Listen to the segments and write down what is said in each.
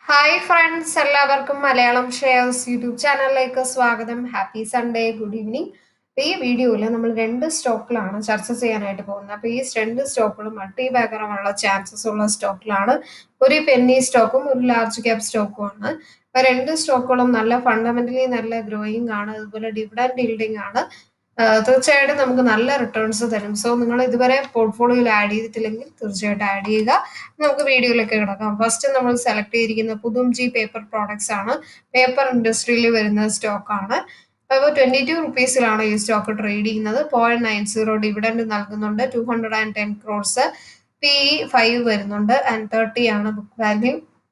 hi friends എല്ലാവർക്കും Malayalam shares YouTube ചാനലിലേക്ക് സ്വാഗതം ഹാപ്പി സൺഡേ ഗുഡ് ഈവനിങ് ഈ വീഡിയോയിൽ നമ്മൾ രണ്ട് സ്റ്റോക്കിലാണ് ചർച്ച ചെയ്യാനായിട്ട് പോകുന്നത് അപ്പോൾ ഈ രണ്ട് സ്റ്റോക്കുകളും മൾട്ടി ബാഗറമുള്ള ചാൻസസ് ഉള്ള സ്റ്റോക്കിലാണ് ഒരു പെന്നി സ്റ്റോക്കും ഒരു ലാർജ് ക്യാപ് സ്റ്റോക്കും ആണ് അപ്പോൾ രണ്ട് സ്റ്റോക്കുകളും നല്ല ഫണ്ടമെന്റലി നല്ല ഗ്രോയിങ് ആണ് അതുപോലെ ഡിവിഡൻഡ് ബിൽഡിംഗ് ആണ് ആഹ് തീർച്ചയായിട്ടും നമുക്ക് നല്ല റിട്ടേൺസ് തരും സോ നിങ്ങൾ ഇതുവരെ പോർട്ട്ഫോളിയോയിൽ ആഡ് ചെയ്തിട്ടില്ലെങ്കിൽ തീർച്ചയായിട്ടും ആഡ് ചെയ്യുക നമുക്ക് വീഡിയോയിലേക്ക് കിടക്കാം ഫസ്റ്റ് നമ്മൾ സെലക്ട് ചെയ്തിരിക്കുന്ന പുതുംജി പേപ്പർ പ്രോഡക്ട്സ് ആണ് പേപ്പർ ഇൻഡസ്ട്രിയിൽ വരുന്ന സ്റ്റോക്ക് ആണ് അപ്പോൾ ട്വന്റി ടു റുപ്പീസിലാണ് ഈ സ്റ്റോക്ക് ട്രേഡ് ചെയ്യുന്നത് പോയിന്റ് നയൻ സീറോ ഡിവിഡൻഡ് നൽകുന്നുണ്ട് two hundred and ten crores P five വരുന്നുണ്ട് ആൻഡ് തേർട്ടി ആണ് book value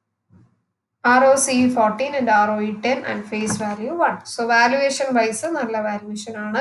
R O C fourteen and R O E ten and face value one so valuation wise നല്ല valuation ആണ്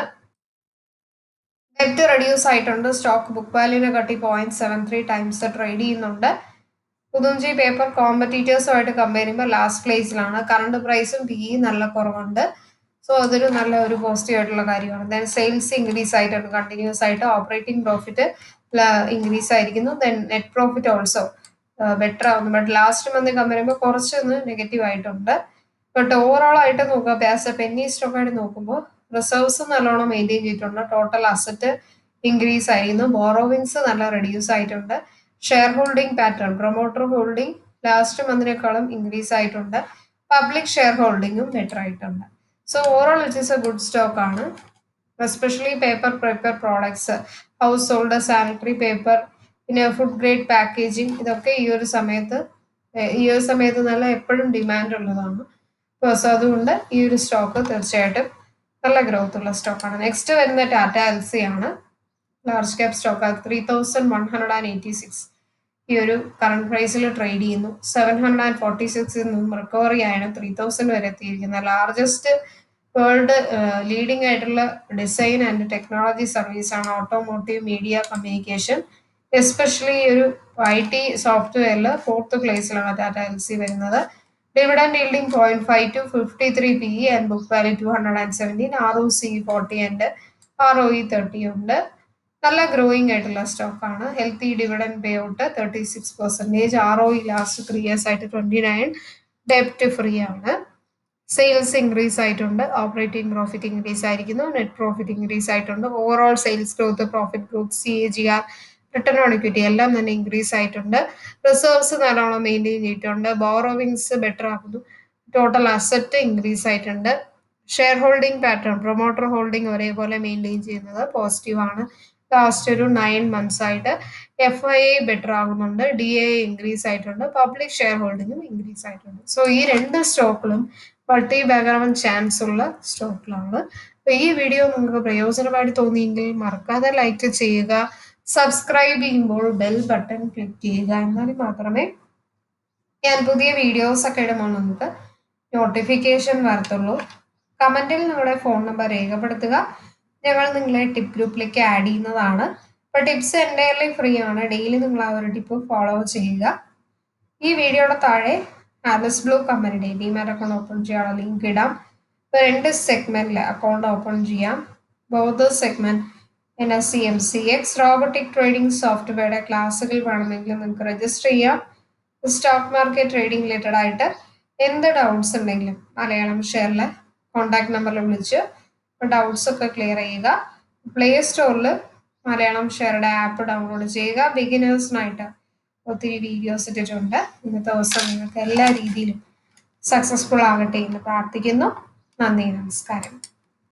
ഡെപ്റ്റ് reduce ആയിട്ടുണ്ട് stock book വാല്യൂനെ കട്ടി point seven three times trade ചെയ്യുന്നുണ്ട് Pudumjee paper കോമ്പറ്റീറ്റേഴ്സുമായിട്ട് കമ്പയർ ചെയ്യുമ്പോൾ ലാസ്റ്റ് പ്ലേസിലാണ് കറണ്ട് പ്രൈസും പി നല്ല കുറവുണ്ട് സോ അതൊരു നല്ല ഒരു പോസിറ്റീവ് ആയിട്ടുള്ള കാര്യമാണ് ദെൻ സെയിൽസ് ഇൻക്രീസ് ആയിട്ടുണ്ട് കണ്ടിന്യൂസ് ആയിട്ട് ഓപ്പറേറ്റിംഗ് പ്രോഫിറ്റ് ഇൻക്രീസ് ആയിരിക്കുന്നു then net profit also better ആവുന്നു ബട്ട് ലാസ്റ്റ് മന്ത് കമ്പയർ ചെയ്യുമ്പോൾ കുറച്ചൊന്ന് നെഗറ്റീവ് ആയിട്ടുണ്ട് ബട്ട് ഓവറോൾ ആയിട്ട് നോക്കുക ആസ് എ പെന്നി സ്റ്റോക്ക് ആയിട്ട് നോക്കുമ്പോൾ റിസർവ്സ് നല്ലോണം മെയിൻറ്റെയിൻ ചെയ്തിട്ടുണ്ട് ടോട്ടൽ അസറ്റ് ഇൻക്രീസ് ആയിരുന്നു ബോറോവിങ്സ് നല്ല റെഡ്യൂസ് ആയിട്ടുണ്ട് shareholding pattern promoter holding last മന്തിനേക്കാളും ഇൻക്രീസ് ആയിട്ടുണ്ട് പബ്ലിക് ഷെയർ ഹോൾഡിംഗും ബെറ്റർ ആയിട്ടുണ്ട് so overall it is a good stock ആണ് especially paper paper products household sanitary paper പിന്നെ ഫുഡ് ഗ്രേഡ് പാക്കേജിങ് ഇതൊക്കെ ഈ ഒരു സമയത്ത് ഏഹ് ഈ ഒരു സമയത്ത് നല്ല എപ്പോഴും ഡിമാൻഡ് ഉള്ളതാണ് സോ അതുകൊണ്ട് ഈ ഒരു സ്റ്റോക്ക് തീർച്ചയായിട്ടും നല്ല ഗ്രോത്ത് ഉള്ള സ്റ്റോക്കാണ് നെക്സ്റ്റ് വരുന്ന ടാറ്റ എൽ സി ആണ് large cap stock three thousand one hundred and eighty six ഈ ഒരു കറണ്ട് പ്രൈസിൽ ട്രേഡ് ചെയ്യുന്നു സെവൻ ഹൺഡ്രഡ് ആൻഡ് ഫോർട്ടി സിക്സിൽ നിന്നും റിക്കവറി ആണ് ത്രീ തൗസൻഡ് വരെ എത്തിയിരിക്കുന്നത് ലാർജസ്റ്റ് വേൾഡ് ലീഡിംഗ് ആയിട്ടുള്ള ഡിസൈൻ ആൻഡ് ടെക്നോളജി സർവീസ് ആണ് ഓട്ടോമോട്ടീവ് മീഡിയ കമ്മ്യൂണിക്കേഷൻ എസ്പെഷ്യലി ഈ ഒരു ഐ ടി സോഫ്റ്റ്വെയറിൽ ഫോർത്ത് പ്ലേസിലാണ് ടാറ്റ എൽ സി വരുന്നത് dividend yielding point five two fifty three P E and book value two hundred and seventeen R O C forty and R O E thirty ഉണ്ട് നല്ല growing ആയിട്ടുള്ള സ്റ്റോക്കാണ് healthy dividend pay out thirty six percentage R O E last three years ആയിട്ട് twenty nine ഡെപ്റ്റ് free ആണ് sales increase ആയിട്ടുണ്ട് operating profit increase ആയിരിക്കുന്നു net profit increase ആയിട്ടുണ്ട് overall sales growth profit growth C A G R return on equity എല്ലാം തന്നെ increase ആയിട്ടുണ്ട് reserves നല്ലോണം മെയിൻറ്റെയിൻ ചെയ്തിട്ടുണ്ട് ബോറോവിങ്സ് ബെറ്റർ ആക്കുന്നു ടോട്ടൽ അസറ്റ് ഇൻക്രീസ് ആയിട്ടുണ്ട് shareholding pattern promoter holding ഒരേപോലെ മെയിൻറ്റെയിൻ ചെയ്യുന്നത് പോസിറ്റീവ് ആണ് ലാസ്റ്റ് ഒരു നയൻ മന്ത്സ് ആയിട്ട് എഫ് ഐ എ ബെറ്റർ ആകുന്നുണ്ട് ഡി എ ഇൻക്രീസ് ആയിട്ടുണ്ട് പബ്ലിക് ഷെയർ ഹോൾഡിംഗും ഇൻക്രീസ് ആയിട്ടുണ്ട് സോ ഈ രണ്ട് സ്റ്റോക്കിലും മൾട്ടി ബാക്ക്ഗ്രൗണ്ട് ചാൻസ് ഉള്ള സ്റ്റോക്കിലാണ് അപ്പൊ ഈ വീഡിയോ നിങ്ങൾക്ക് പ്രയോജനമായിട്ട് തോന്നിയെങ്കിൽ മറക്കാതെ ലൈക്ക് ചെയ്യുക സബ്സ്ക്രൈബ് ചെയ്യുമ്പോൾ ബെൽ ബട്ടൺ ക്ലിക്ക് ചെയ്യുക എന്നാൽ മാത്രമേ ഞാൻ പുതിയ വീഡിയോസ് ഒക്കെ ഇടുമ്പോൾ നിങ്ങൾക്ക് നോട്ടിഫിക്കേഷൻ വരത്തുള്ളൂ കമന്റിൽ നിങ്ങളുടെ ഫോൺ നമ്പർ രേഖപ്പെടുത്തുക ഞങ്ങൾ നിങ്ങളെ ടിപ്പ് ഗ്രൂപ്പിലേക്ക് ആഡ് ചെയ്യുന്നതാണ് അപ്പോൾ ടിപ്സ് എൻ്റയർലി ഫ്രീ ആണ് ഡെയിലി നിങ്ങൾ ആ ഒരു ടിപ്പ് ഫോളോ ചെയ്യുക ഈ വീഡിയോയുടെ താഴെ ആലസ് ബ്ലൂ കമ്പനിയുടെ ഡിമാറ്റ് അക്കൗണ്ട് ഓപ്പൺ ചെയ്യാനുള്ള ലിങ്ക് ഇടാം ഇപ്പോൾ രണ്ട് സെഗ്മെന്റിൽ അക്കൗണ്ട് ഓപ്പൺ ചെയ്യാം both segment N S C M C X robotic trading സോഫ്റ്റ്വെയറുടെ ക്ലാസ്സുകൾ വേണമെങ്കിൽ നിങ്ങൾക്ക് രജിസ്റ്റർ ചെയ്യാം സ്റ്റോക്ക് മാർക്കറ്റ് ട്രേഡിംഗ് റിലേറ്റഡ് ആയിട്ട് എന്ത് ഡൗട്ട്സ് ഉണ്ടെങ്കിലും മലയാളം ഷെയറിലെ കോൺടാക്ട് നമ്പറിൽ വിളിച്ച് ഡൗട്ട്സ് ഒക്കെ ക്ലിയർ ചെയ്യുക പ്ലേ സ്റ്റോറിൽ മലയാളം ഷെയറുടെ ആപ്പ് ഡൗൺലോഡ് ചെയ്യുക ബിഗിനേഴ്സിനായിട്ട് ഒത്തിരി വീഡിയോസ് ഇട്ടിട്ടുണ്ട് ഇന്നത്തെ ദിവസം നിങ്ങൾക്ക് എല്ലാ രീതിയിലും സക്സസ്ഫുൾ ആകട്ടെ എന്ന് പ്രാർത്ഥിക്കുന്നു നന്ദി നമസ്കാരം